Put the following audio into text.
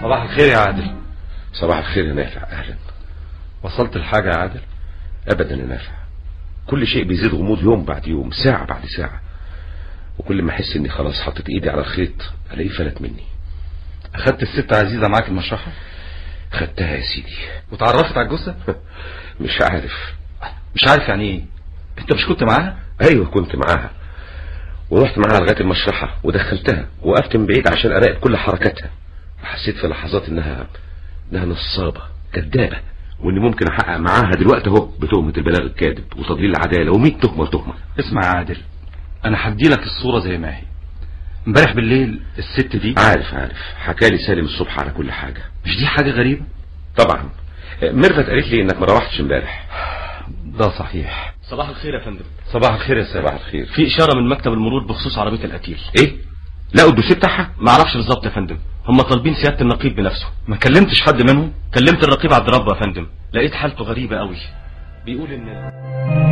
صباح الخير يا عادل صباح الخير يا نافع اهلا وصلت الحاجة يا عادل ابدا يا نافع كل شيء بيزيد غموض يوم بعد يوم ساعة بعد ساعة وكل ما احس اني خلاص حطيت ايدي على الخيط الاقيه فلت مني اخدت الست عزيزة معاك المشرحة خدتها يا سيدي وتعرفت على الجثة مش عارف مش عارف يعني ايه انت مش كنت معاها ايوه كنت معاها ورحت معاها لغايه المشرحه ودخلتها وقفت من بعيد عشان اراقب كل حركاتها وحسيت في لحظات انها انها نصابه كذابه واني ممكن احقق معاها دلوقتي اهو بتهمه البلاغ الكاذب وتضليل العداله و100 تهمه تهمه اسمع يا عادل انا هدي لك الصورة زي ما هي امبارح بالليل الست دي عارف عارف حكالي سالم الصبح على كل حاجه مش دي حاجة غريبة طبعا ميرفت قالت لي انك ما روحتش امبارح ده صحيح صباح الخير يا فندم صباح الخير يا صباح سلام الخير في اشاره من مكتب المرور بخصوص عربيه القتيل ايه لقوا الدوسيه بتاعها ما اعرفش بالظبط يا فندم هم طالبين سياده النقيب بنفسه ما كلمتش حد منهم كلمت الرقيب عبد ربه يا فندم لقيت حالته غريبه قوي بيقول ان